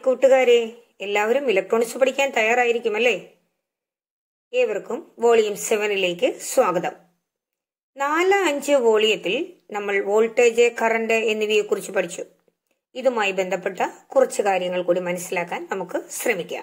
കൂട്ടുകാരെ എല്ലാവരും ഇലക്ട്രോണിക്സ് പഠിക്കാൻ തയ്യാറായിരിക്കുമല്ലേ ഏവർക്കും വോളിയം സെവനിലേക്ക് സ്വാഗതം നാല് അഞ്ച് വോളിയത്തിൽ നമ്മൾ വോൾട്ടേജ് കറണ്ട് എന്നിവയെക്കുറിച്ച് പഠിച്ചു ഇതുമായി ബന്ധപ്പെട്ട കുറച്ച് കാര്യങ്ങൾ കൂടി മനസ്സിലാക്കാൻ നമുക്ക് ശ്രമിക്കാം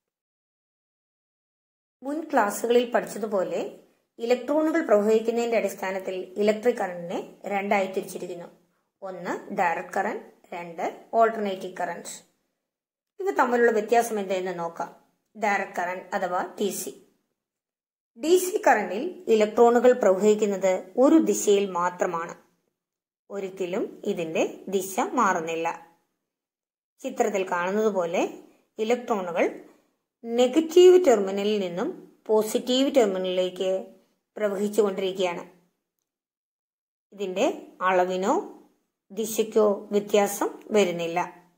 മുൻ ക്ലാസ്സുകളിൽ പഠിച്ചതുപോലെ ഇലക്ട്രോണുകൾ പ്രവഹിക്കുന്നതിന്റെ അടിസ്ഥാനത്തിൽ ഇലക്ട്രിക് കറണ്ടിനെ രണ്ടായി തിരിച്ചിരിക്കുന്നു ഒന്ന് ഡയറക്ട് കറന്റ് രണ്ട് ഓൾട്ടർനേറ്റീവ് കറന്റ് ഇവ തമ്മിലുള്ള വ്യത്യാസം എന്തെന്ന് നോക്കാം ഡയറക്ട് കറന്റ് അഥവാ ടി സി ഡി സി കറന്റിൽ ഇലക്ട്രോണുകൾ പ്രവഹിക്കുന്നത് ഒരു ദിശയിൽ മാത്രമാണ് ഒരിക്കലും ഇതിന്റെ ദിശ മാറുന്നില്ല ചിത്രത്തിൽ കാണുന്നത് പോലെ ഇലക്ട്രോണുകൾ നെഗറ്റീവ് ടെർമിനലിൽ നിന്നും പോസിറ്റീവ് ടെർമിനലിലേക്ക് പ്രവഹിച്ചുകൊണ്ടിരിക്കുകയാണ് ഇതിന്റെ അളവിനോ ദിശയ്ക്കോ വ്യത്യാസം വരുന്നില്ല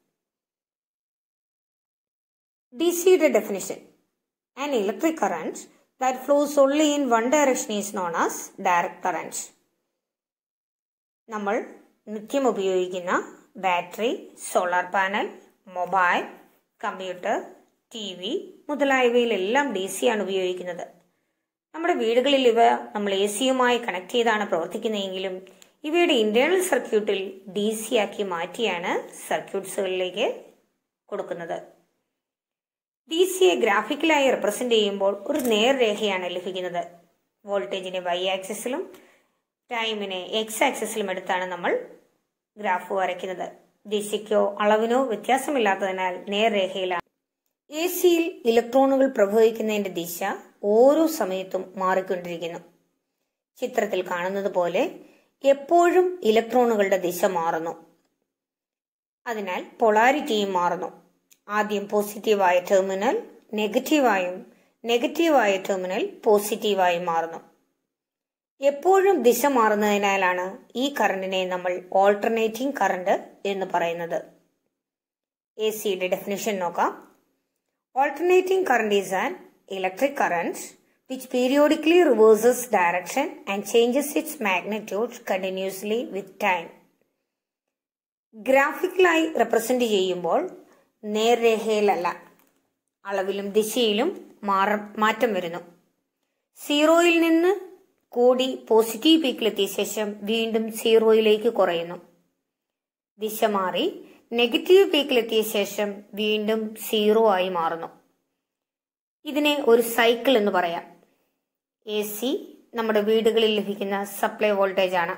ഡി സിയുടെ definition an electric current that flows only in one direction is known as direct current. നമ്മൾ നിത്യം ഉപയോഗിക്കുന്ന battery solar panel mobile computer T V മുതലായവയിലെല്ലാം ഡി സി ആണ് ഉപയോഗിക്കുന്നത് നമ്മുടെ വീടുകളിൽ ഇവ നമ്മൾ എ സിയുമായി കണക്ട് ചെയ്താണ് പ്രവർത്തിക്കുന്നതെങ്കിലും ഇവയുടെ ഇന്റേണൽ സർക്യൂട്ടിൽ ഡി സി ആക്കി മാറ്റിയാണ് സർക്യൂട്ട്സുകളിലേക്ക് കൊടുക്കുന്നത് ഡി സിയെ ഗ്രാഫിക്കലായി റെപ്രസെന്റ് ചെയ്യുമ്പോൾ ഒരു നേർരേഖയാണ് ലഭിക്കുന്നത് വോൾട്ടേജിനെ വൈ ആക്സിസിലും ടൈമിനെ എക്സ് ആക്സിസിലും എടുത്താണ് നമ്മൾ ഗ്രാഫ് വരയ്ക്കുന്നത് ദിശയ്ക്കോ അളവിനോ വ്യത്യാസമില്ലാത്തതിനാൽ നേർരേഖയിലാണ് എ സിയിൽ ഇലക്ട്രോണുകൾ പ്രവഹിക്കുന്നതിന്റെ ദിശ ഓരോ സമയത്തും മാറിക്കൊണ്ടിരിക്കുന്നു ചിത്രത്തിൽ കാണുന്നത് പോലെ എപ്പോഴും ഇലക്ട്രോണുകളുടെ ദിശ മാറുന്നു അതിനാൽ പൊളാരിറ്റിയും മാറുന്നു ആദ്യം പോസിറ്റീവായ ടെർമിനൽ നെഗറ്റീവായും നെഗറ്റീവായ ടെർമിനൽ പോസിറ്റീവായും മാറുന്നു എപ്പോഴും ദിശ മാറുന്നതിനാലാണ് ഈ കറണ്ടിനെ നമ്മൾ ഓൾട്ടർനേറ്റിംഗ് കറണ്ട് എന്ന് പറയുന്നത് എ സിയുടെ ഡെഫിനിഷൻ നോക്കാം alternating current is an electric current which periodically reverses direction and changes its magnitude continuously with time. ഗ്രാഫിക്കലായി റെപ്രസെന്റ് ചെയ്യുമ്പോൾ നേർരേഖയിലല്ല അളവിലും ദിശയിലും മാറ മാറ്റം വരുന്നു സീറോയിൽ നിന്ന് കൂടി പോസിറ്റീവ് പീക്കിലെത്തിയ ശേഷം വീണ്ടും സീറോയിലേക്ക് കുറയുന്നു ദിശ മാറി നെഗറ്റീവ് പീക്കിലെത്തിയ ശേഷം വീണ്ടും സീറോ ആയി മാറുന്നു ഇതിനെ ഒരു സൈക്കിൾ എന്ന് പറയാം എ സി നമ്മുടെ വീടുകളിൽ ലഭിക്കുന്ന സപ്ലൈ വോൾട്ടേജ് ആണ്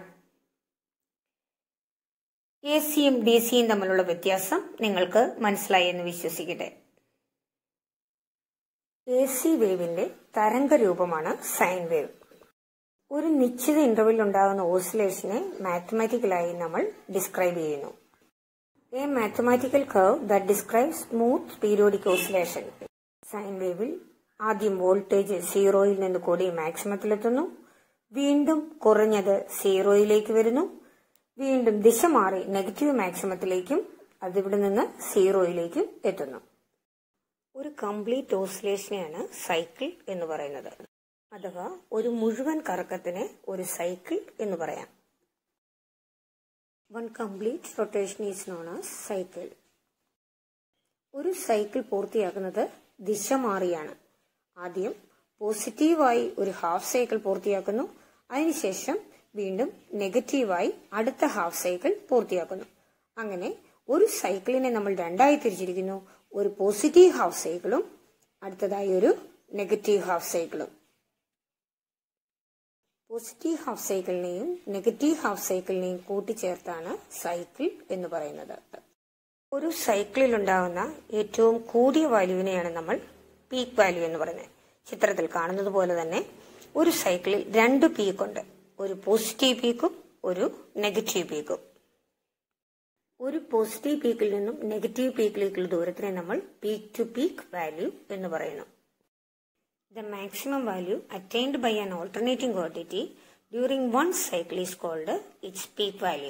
എ സിയും ഡി സിയും തമ്മിലുള്ള വ്യത്യാസം നിങ്ങൾക്ക് മനസ്സിലായി എന്ന് വിശ്വസിക്കട്ടെ എ സി വേവിന്റെ തരംഗ രൂപമാണ് സൈൻ വേവ് ഒരു നിശ്ചിത ഇന്റർവെൽ ഉണ്ടാകുന്ന ഓസിലേഷനെ മാത്തമാറ്റിക്കലായി നമ്മൾ ഡിസ്ക്രൈബ് ചെയ്യുന്നു a mathematical curve that describe smooth periodic oscillation sine വേവിൽ ആദ്യം വോൾട്ടേജ് സീറോയിൽ നിന്ന് കൂടി മാക്സിമത്തിലെത്തുന്നു വീണ്ടും കുറഞ്ഞത് സീറോയിലേക്ക് വരുന്നു വീണ്ടും ദിശ മാറി നെഗറ്റീവ് മാക്സിമത്തിലേക്കും അതിവിടെ നിന്ന് സീറോയിലേക്കും എത്തുന്നു ഒരു കംപ്ലീറ്റ് ഓസിലേഷനെയാണ് സൈക്കിൾ എന്ന് പറയുന്നത് അഥവാ ഒരു മുഴുവൻ കറക്കത്തിന് ഒരു സൈക്കിൾ എന്ന് പറയാം one complete rotation is known as cycle ഒരു സൈക്കിൾ പൂർത്തിയാക്കുന്നത് ദിശ മാറിയാണ് ആദ്യം പോസിറ്റീവായി ഒരു ഹാഫ് സൈക്കിൾ പൂർത്തിയാക്കുന്നു അതിനുശേഷം വീണ്ടും നെഗറ്റീവായി അടുത്ത ഹാഫ് സൈക്കിൾ പൂർത്തിയാക്കുന്നു അങ്ങനെ ഒരു സൈക്കിളിനെ നമ്മൾ രണ്ടായി തിരിച്ചിരിക്കുന്നു ഒരു പോസിറ്റീവ് ഹാഫ് സൈക്കിളും അടുത്തതായി ഒരു നെഗറ്റീവ് ഹാഫ് സൈക്കിളും പോസിറ്റീവ് ഹാഫ് സൈക്കിളിനെയും നെഗറ്റീവ് ഹാഫ് സൈക്കിളിനെയും കൂട്ടിച്ചേർത്താണ് സൈക്കിൾ എന്ന് പറയുന്നത് ഒരു സൈക്കിളിൽ ഉണ്ടാകുന്ന ഏറ്റവും കൂടിയ വാല്യൂവിനെയാണ് നമ്മൾ പീക്ക് വാല്യൂ എന്ന് പറയുന്നത് ചിത്രത്തിൽ കാണുന്നത് പോലെ തന്നെ ഒരു സൈക്കിളിൽ രണ്ട് പീക്ക് ഉണ്ട് ഒരു പോസിറ്റീവ് പീക്കും ഒരു നെഗറ്റീവ് പീക്കും ഒരു പോസിറ്റീവ് പീക്കിൽ നിന്നും നെഗറ്റീവ് പീക്കിലേക്കുള്ള ദൂരത്തിനെ നമ്മൾ പീക്ക് ടു പീക്ക് വാല്യൂ എന്ന് പറയുന്നു the maximum value attained by an alternating quantity during one cycle is called its peak value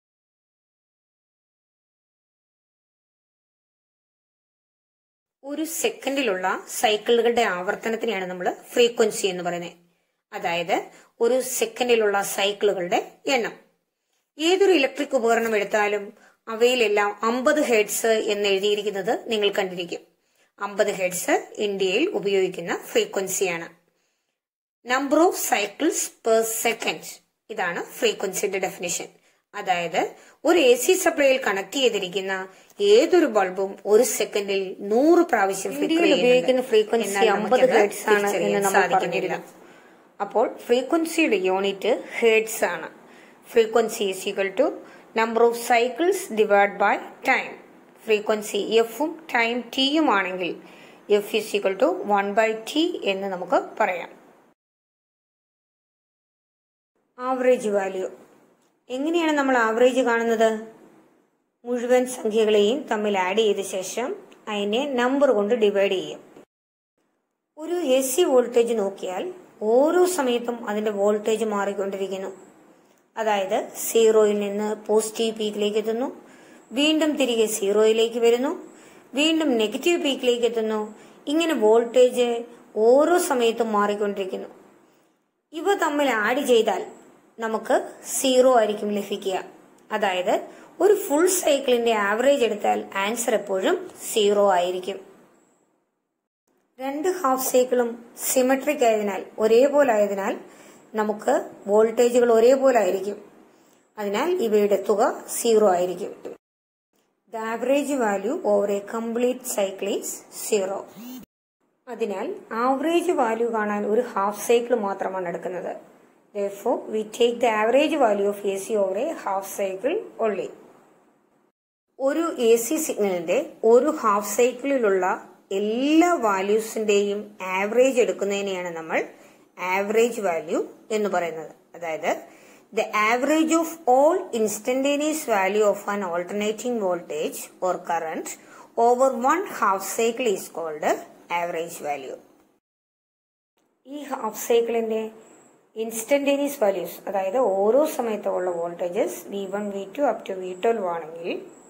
ഒരു സെക്കൻഡിലുള്ള സൈക്കിളുകളുടെ ആവർത്തനത്തിനെയാണ് നമ്മൾ ഫ്രീക്വൻസി എന്ന് പറയുന്നത് അതായത് ഒരു സെക്കൻഡിലുള്ള സൈക്കിളുകളുടെ എണ്ണം ഏതൊരു ഇലക്ട്രിക് ഉപകരണം എടുത്താലും അവയിലെല്ലാം അമ്പത് ഹെഡ്സ് എന്ന് എഴുതിയിരിക്കുന്നത് നിങ്ങൾ കണ്ടിരിക്കും അമ്പത് ഹെഡ്സ് ഇന്ത്യയിൽ ഉപയോഗിക്കുന്ന ഫ്രീക്വൻസിയാണ് number of cycles per second ഇതാണ് ഫ്രീക്വൻസിയുടെ ഡെഫിനിഷൻ അതായത് ഒരു എ സി സപ്ലൈയിൽ കണക്ട് ചെയ്തിരിക്കുന്ന ഏതൊരു ബൾബും ഒരു സെക്കൻഡിൽ നൂറ് പ്രാവശ്യം ഇന്ത്യയിൽ ഉപയോഗിക്കുന്ന ഫ്രീക്വൻസി അമ്പത് ഹെഡ്സ് ആണ് എന്ന് നമ്മൾ സാധിക്കുന്നില്ല അപ്പോൾ ഫ്രീക്വൻസിയുടെ യൂണിറ്റ് ഹെഡ്സ് ആണ് frequency is equal to number of cycles divide by time frequency എഫും ടൈം ടിയും ആണെങ്കിൽ F is equal to one by T എന്ന് നമുക്ക് പറയാം ആവറേജ് വാല്യൂ എങ്ങനെയാണ് നമ്മൾ ആവറേജ് കാണുന്നത് മുഴുവൻ സംഖ്യകളെയും തമ്മിൽ ആഡ് ചെയ്ത ശേഷം അതിനെ നമ്പർ കൊണ്ട് ഡിവൈഡ് ചെയ്യും ഒരു എ സി വോൾട്ടേജ് നോക്കിയാൽ ഓരോ സമയത്തും അതിന്റെ വോൾട്ടേജ് മാറിക്കൊണ്ടിരിക്കുന്നു അതായത് സീറോയിൽ നിന്ന് പോസിറ്റീവ് പീക്കിലേക്ക് എത്തുന്നു വീണ്ടും തിരികെ സീറോയിലേക്ക് വരുന്നു വീണ്ടും നെഗറ്റീവ് പീക്കിലേക്ക് എത്തുന്നു ഇങ്ങനെ വോൾട്ടേജ് ഓരോ സമയത്തും മാറിക്കൊണ്ടിരിക്കുന്നു ഇവ തമ്മിൽ ആഡ് ചെയ്താൽ നമുക്ക് സീറോ ആയിരിക്കും ലഭിക്കുക അതായത് ഒരു ഫുൾ സൈക്കിളിന്റെ ആവറേജ് എടുത്താൽ ആൻസർ എപ്പോഴും സീറോ ആയിരിക്കും രണ്ട് ഹാഫ് സൈക്കിളും സിമെട്രിക് ആയതിനാൽ ഒരേപോലെ ആയതിനാൽ നമുക്ക് വോൾട്ടേജുകൾ ഒരേപോലെ ആയിരിക്കും അതിനാൽ ഇവയുടെ തുക സീറോ ആയിരിക്കും the average value over a complete cycle is zero അതിനാൽ ആവറേജ് വാല്യൂ കാണാൻ ഒരു ഹാഫ് സൈക്കിൾ മാത്രമാണ് എടുക്കുന്നത് therefore we take the average value of AC over a half cycle only ഒരു എ സി സിഗ്നലിന്റെ ഒരു ഹാഫ് സൈക്കിളിലുള്ള എല്ലാ വാല്യൂസിന്റെയും ആവറേജ് എടുക്കുന്നതിനെയാണ് നമ്മൾ ആവറേജ് വാല്യൂ എന്ന് പറയുന്നത് അതായത് the average of all instantaneous value of an alternating voltage or current over one half cycle is called average value ഈ half സൈക്കിളിന്റെ ഇൻസ്റ്റന്റേനിയസ് വാല്യൂസ് അതായത് ഓരോ സമയത്തുമുള്ള voltages V one V two up to V twelve ആണെങ്കിൽ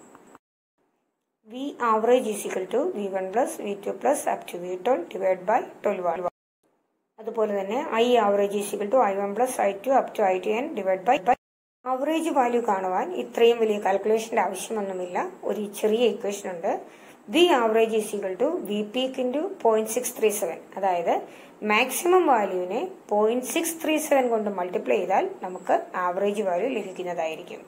V average is equal to V one plus V two plus up to V twelve divide by twelve ആണ് അതുപോലെ തന്നെ I average is equal to I one plus I two up to I to N divide by average value കാണുവാൻ ഇത്രയും വലിയ കാൽക്കുലേഷന്റെ ആവശ്യമൊന്നുമില്ല ഒരു ചെറിയ ഇക്വേഷൻ ഉണ്ട് V average is equal to V peak into point six three seven അതായത് maximum വാല്യൂവിനെ പോയിന്റ് സിക്സ് ത്രീ സെവൻ കൊണ്ട് മൾട്ടിപ്ലൈ ചെയ്താൽ നമുക്ക് ആവറേജ് വാല്യൂ ലഭിക്കുന്നതായിരിക്കും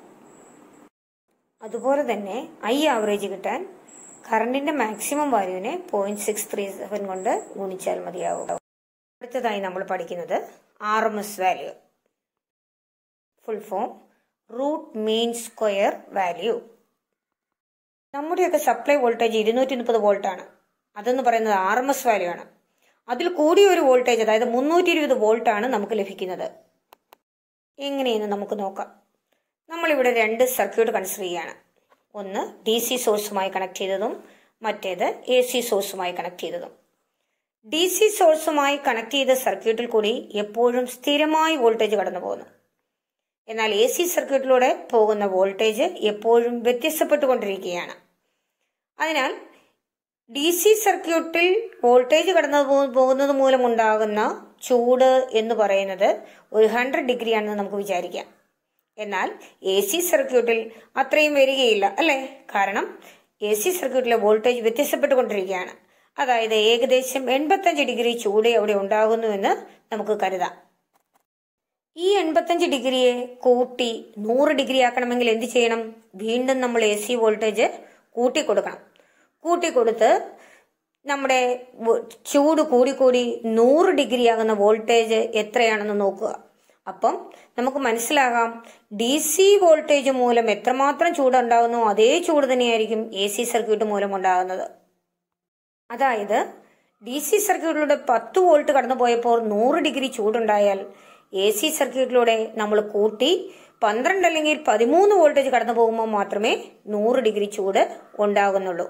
അതുപോലെ തന്നെ ഐ ആവറേജ് കിട്ടാൻ കറണ്ടിന്റെ മാക്സിമം വാല്യൂവിനെ പോയിന്റ് സിക്സ് ത്രീ സെവൻ കൊണ്ട് ഗുണിച്ചാൽ മതിയാവും അടുത്തതായി നമ്മൾ പഠിക്കുന്നത് R M S value full form root mean square value നമ്മുടെയൊക്കെ സപ്ലൈ വോൾട്ടേജ് ഇരുന്നൂറ്റി മുപ്പത് വോൾട്ട് ആണ് അതെന്ന് പറയുന്നത് ആർ എം എസ് വാല്യൂ ആണ് അതിൽ കൂടിയ ഒരു വോൾട്ടേജ് അതായത് മുന്നൂറ്റി ഇരുപത് വോൾട്ട് ആണ് നമുക്ക് ലഭിക്കുന്നത് എങ്ങനെയെന്ന് നമുക്ക് നോക്കാം നമ്മളിവിടെ രണ്ട് സർക്യൂട്ട് കൺസിഡർ ചെയ്യുകയാണ് ഒന്ന് ഡി സി സോഴ്സുമായി കണക്ട് ചെയ്തതും മറ്റേത് എ സി സോഴ്സുമായി കണക്ട് ചെയ്തതും ഡി സി സോഴ്സുമായി കണക്ട് ചെയ്ത സർക്യൂട്ടിൽ കൂടി എപ്പോഴും സ്ഥിരമായി വോൾട്ടേജ് കടന്നു പോകുന്നു എന്നാൽ എ സി സർക്യൂട്ടിലൂടെ പോകുന്ന വോൾട്ടേജ് എപ്പോഴും വ്യത്യസ്തപ്പെട്ടുകൊണ്ടിരിക്കുകയാണ് അതിനാൽ ഡി സി സർക്യൂട്ടിൽ വോൾട്ടേജ് കടന്നു പോകുന്നത് മൂലം ഉണ്ടാകുന്ന ചൂട് എന്ന് പറയുന്നത് ഒരു ഹൺഡ്രഡ് ഡിഗ്രി ആണെന്ന് നമുക്ക് വിചാരിക്കാം എന്നാൽ എ സി സർക്യൂട്ടിൽ അത്രയും വരികയില്ല അല്ലേ കാരണം എ സി സർക്യൂട്ടിലെ വോൾട്ടേജ് വ്യത്യസ്തപ്പെട്ടുകൊണ്ടിരിക്കുകയാണ് അതായത് ഏകദേശം എൺപത്തഞ്ച് ഡിഗ്രി ചൂട് അവിടെ ഉണ്ടാകുന്നുവെന്ന് നമുക്ക് കരുതാം ഈ എൺപത്തഞ്ച് ഡിഗ്രിയെ കൂട്ടി നൂറ് ഡിഗ്രി ആക്കണമെങ്കിൽ എന്ത് ചെയ്യണം വീണ്ടും നമ്മൾ എ സി വോൾട്ടേജ് കൂട്ടിക്കൊടുക്കണം കൂട്ടിക്കൊടുത്ത് നമ്മുടെ ചൂട് കൂടിക്കൂടി നൂറ് ഡിഗ്രി ആകുന്ന വോൾട്ടേജ് എത്രയാണെന്ന് നോക്കുക അപ്പം നമുക്ക് മനസ്സിലാകാം ഡി സി വോൾട്ടേജ് മൂലം എത്രമാത്രം ചൂടുണ്ടാകുന്നു അതേ ചൂട് തന്നെയായിരിക്കും എ സി സർക്യൂട്ട് മൂലം ഉണ്ടാകുന്നത് അതായത് ഡി സി സർക്യൂട്ടിലൂടെ പത്ത് വോൾട്ട് കടന്നു പോയപ്പോൾ നൂറ് ഡിഗ്രി ചൂടുണ്ടായാൽ എ സി സർക്യൂട്ടിലൂടെ നമ്മൾ കൂട്ടി പന്ത്രണ്ട് അല്ലെങ്കിൽ പതിമൂന്ന് വോൾട്ടേജ് കടന്നു പോകുമ്പോൾ മാത്രമേ നൂറ് ഡിഗ്രി ചൂട് ഉണ്ടാകുന്നുള്ളൂ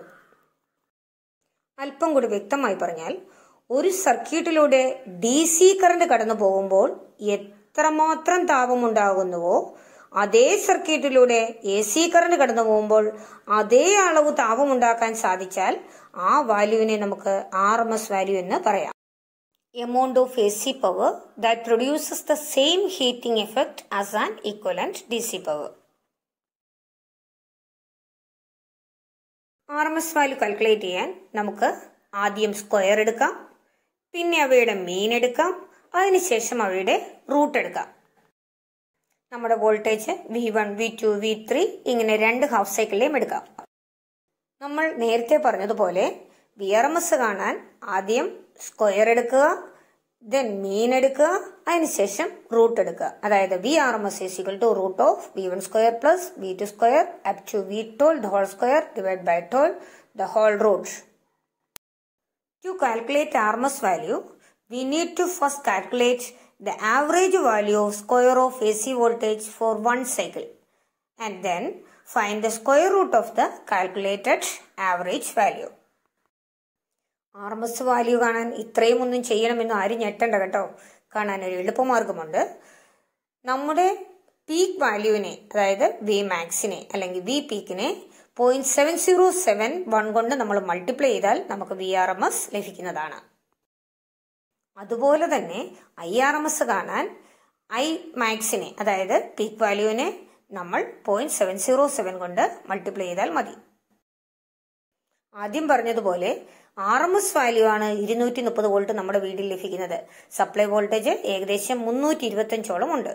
അല്പം കൂടി വ്യക്തമായി പറഞ്ഞാൽ ഒരു സർക്യൂട്ടിലൂടെ ഡി സി കറണ്ട് കടന്നു പോകുമ്പോൾ എത്രമാത്രം താപമുണ്ടാകുന്നുവോ അതേ സർക്യൂട്ടിലൂടെ എ സി കറണ്ട് കടന്നു പോകുമ്പോൾ അതേ അളവ് താപമുണ്ടാക്കാൻ സാധിച്ചാൽ ആ വാല്യൂവിനെ നമുക്ക് ആർ എം എസ് വാല്യൂ എന്ന് പറയാം amount of A C power that produces the same heating effect as an equivalent D C power R M S value calculate ചെയ്യാൻ നമുക്ക് ആദ്യം സ്ക്വയർ എടുക്കാം പിന്നെ അവയുടെ മീൻ എടുക്കാം അതിനുശേഷം അവയുടെ റൂട്ട് എടുക്കാം നമ്മുടെ voltage V one V two V three ഇങ്ങനെ രണ്ട് ഹാഫ് സൈക്കിളിലെയും എടുക്കാം നമ്മൾ നേരത്തെ പറഞ്ഞതുപോലെ വി ആർ എം എസ് കാണാൻ ആദ്യം സ്ക്വയർ എടുക്കുക ദെൻ മീൻ എടുക്കുക അതിനുശേഷം റൂട്ട് എടുക്കുക അതായത് V R M S is equal to root of V one square plus V two square up to V toll the whole square divide by toll the whole root To calculate RMS value, we need to first calculate the average value of square of AC voltage for one cycle and then find the square root of the calculated average value. R M S value കാണാൻ ഇത്രയും ഒന്നും ചെയ്യണമെന്ന് ആരും ഞെട്ടണ്ട കേട്ടോ കാണാൻ ഒരു എളുപ്പമാർഗമുണ്ട് നമ്മുടെ peak വാല്യൂവിനെ അതായത് വി മാക്സിനെ അല്ലെങ്കിൽ വി പീക്കിനെ point seven zero seven one കൊണ്ട് നമ്മൾ മൾട്ടിപ്ലൈ ചെയ്താൽ നമുക്ക് വി ആർ എം എസ് ലഭിക്കുന്നതാണ് അതുപോലെ തന്നെ ഐ ആർ എം എസ് കാണാൻ ഐ മാക്സിനെ അതായത് പീക്ക് വാല്യൂവിനെ നമ്മൾ പോയിന്റ് സെവൻ സീറോ സെവൻ കൊണ്ട് മൾട്ടിപ്ലൈ ചെയ്താൽ മതി ആദ്യം പറഞ്ഞതുപോലെ ആർ എം എസ് വാല്യൂ ആണ് ഇരുന്നൂറ്റി മുപ്പത് വോൾട്ട് നമ്മുടെ വീട്ടിൽ ലഭിക്കുന്നത് സപ്ലൈ വോൾട്ടേജ് ഏകദേശം മുന്നൂറ്റി ഇരുപത്തഞ്ചോളം ഉണ്ട്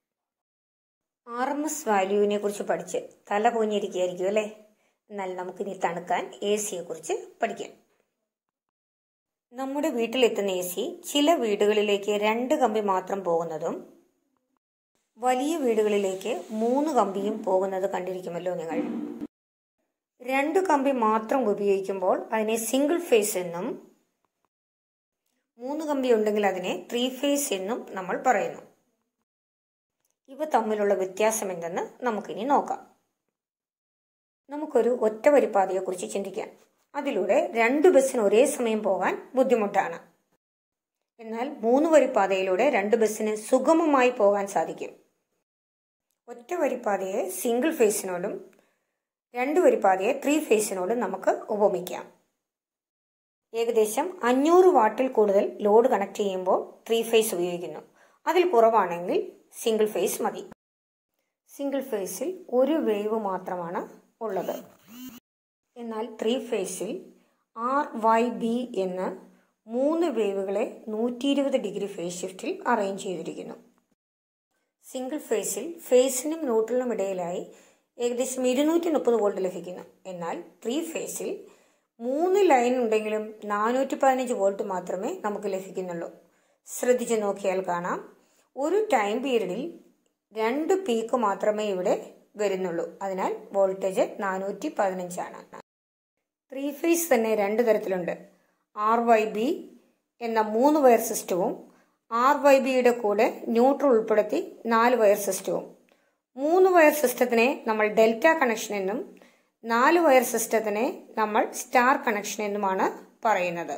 ആർ എം എസ് വാല്യൂവിനെ കുറിച്ച് പഠിച്ച് തല പോഞ്ഞിരിക്കുകയായിരിക്കും അല്ലേ എന്നാൽ നമുക്കിനി തണുക്കാൻ എ സിയെ കുറിച്ച് പഠിക്കാം നമ്മുടെ വീട്ടിലെത്തുന്ന എ സി ചില വീടുകളിലേക്ക് രണ്ട് കമ്പി മാത്രം പോകുന്നതും വലിയ വീടുകളിലേക്ക് മൂന്ന് കമ്പിയും പോകുന്നത് കണ്ടിരിക്കുമല്ലോ നിങ്ങൾ രണ്ട് കമ്പി മാത്രം ഉപയോഗിക്കുമ്പോൾ അതിനെ സിംഗിൾ ഫേസ് എന്നും മൂന്ന് കമ്പി ഉണ്ടെങ്കിൽ അതിനെ ത്രീ ഫേസ് എന്നും നമ്മൾ പറയുന്നു ഇവ തമ്മിലുള്ള വ്യത്യാസം എന്തെന്ന് നമുക്കിനി നോക്കാം നമുക്കൊരു ഒറ്റ വരിപ്പാതയെക്കുറിച്ച് ചിന്തിക്കാം അതിലൂടെ രണ്ട് ബസ്സിന് ഒരേ സമയം പോകാൻ ബുദ്ധിമുട്ടാണ് എന്നാൽ മൂന്ന് വരിപ്പാതയിലൂടെ രണ്ട് ബസ്സിന് സുഗമമായി പോകാൻ സാധിക്കും ഒറ്റ വരിപ്പാതയെ സിംഗിൾ ഫേസിനോടും രണ്ട് വരിപ്പാതയെ ത്രീ ഫേസിനോടും നമുക്ക് ഉപമിക്കാം ഏകദേശം അഞ്ഞൂറ് വാട്ടിൽ കൂടുതൽ ലോഡ് കണക്ട് ചെയ്യുമ്പോൾ ത്രീ ഫേസ് ഉപയോഗിക്കുന്നു അതിൽ കുറവാണെങ്കിൽ സിംഗിൾ ഫേസ് മതി സിംഗിൾ ഫേസിൽ ഒരു വേവ് മാത്രമാണ് ഉള്ളത് എന്നാൽ ത്രീ ഫേസിൽ ആർ വൈ ബി എന്ന മൂന്ന് വേവുകളെ നൂറ്റി ഇരുപത് ഡിഗ്രി ഫേസ് ഷിഫ്റ്റിൽ അറേഞ്ച് ചെയ്തിരിക്കുന്നു സിംഗിൾ ഫേസിൽ ഫേസിനും ന്യൂട്രലിനും ഇടയിലായി ഏകദേശം ഇരുന്നൂറ്റി മുപ്പത് വോൾട്ട് ലഭിക്കുന്നു എന്നാൽ ത്രീ ഫേസിൽ മൂന്ന് ലൈൻ ഉണ്ടെങ്കിലും നാനൂറ്റി പതിനഞ്ച് വോൾട്ട് മാത്രമേ നമുക്ക് ലഭിക്കുന്നുള്ളൂ ശ്രദ്ധിച്ചു നോക്കിയാൽ കാണാം ഒരു ടൈം പീരീഡിൽ രണ്ട് പീക്ക് മാത്രമേ ഇവിടെ വരുന്നുള്ളൂ അതിനാൽ വോൾട്ടേജ് നാനൂറ്റി പതിനഞ്ചാണ് ത്രീ ഫേസ് തന്നെ രണ്ട് തരത്തിലുണ്ട് ആർ വൈ ബി എന്ന മൂന്ന് വയർ സിസ്റ്റവും ആർ വൈ ബിയുടെ കൂടെ ന്യൂട്രൽ ഉൾപ്പെടുത്തി നാല് വയർ സിസ്റ്റവും മൂന്ന് വയർ സിസ്റ്റത്തിനെ നമ്മൾ ഡെൽറ്റ കണക്ഷൻ എന്നും നാല് വയർ സിസ്റ്റത്തിനെ നമ്മൾ സ്റ്റാർ കണക്ഷൻ എന്നുമാണ് പറയുന്നത്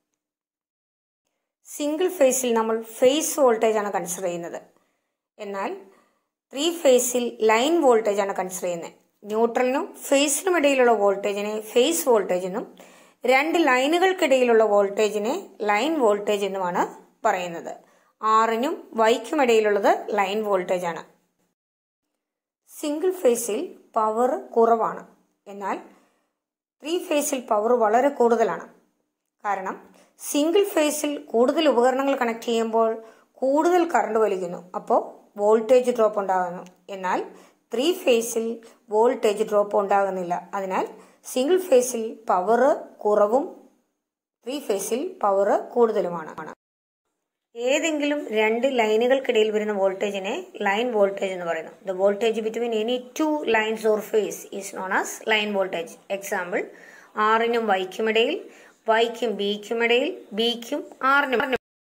സിംഗിൾ ഫേസിൽ നമ്മൾ ഫേസ് വോൾട്ടേജ് ആണ് കൺസിഡർ ചെയ്യുന്നത് എന്നാൽ ത്രീ ഫേസിൽ ലൈൻ വോൾട്ടേജ് ആണ് കൺസിഡർ ചെയ്യുന്നത് ന്യൂട്രലിനും ഫേസിനും ഇടയിലുള്ള വോൾട്ടേജിനെ ഫേസ് വോൾട്ടേജ് എന്നും രണ്ട് ലൈനുകൾക്കിടയിലുള്ള വോൾട്ടേജിനെ ലൈൻ വോൾട്ടേജ് എന്നുമാണ് പറയുന്നത് ആറിനും വൈക്കും ഇടയിലുള്ളത് ലൈൻ വോൾട്ടേജ് ആണ് സിംഗിൾ ഫേസിൽ പവർ കുറവാണ് എന്നാൽ ത്രീ ഫേസിൽ പവർ വളരെ കൂടുതലാണ് കാരണം സിംഗിൾ ഫേസിൽ കൂടുതൽ ഉപകരണങ്ങൾ കണക്ട് ചെയ്യുമ്പോൾ കൂടുതൽ കറണ്ട് വലിക്കുന്നു അപ്പോൾ വോൾട്ടേജ് ഡ്രോപ്പ് ഉണ്ടാകുന്നു എന്നാൽ ത്രീ ഫേസിൽ വോൾട്ടേജ് ഡ്രോപ്പ് ഉണ്ടാകുന്നില്ല അതിനാൽ സിംഗിൾ ഫേസിൽ പവർ കുറവും ത്രീ ഫേസിൽ പവർ കൂടുതലുമാണ് ഏതെങ്കിലും രണ്ട് ലൈനുകൾക്കിടയിൽ വരുന്ന വോൾട്ടേജിനെ ലൈൻ വോൾട്ടേജ് എന്ന് പറയുന്നു the voltage between any two lines or phase is known as line voltage example ആറിനും വൈക്കും ഇടയിൽ വൈക്കും ബിക്കും ഇടയിൽ ബിക്കും ആറിനും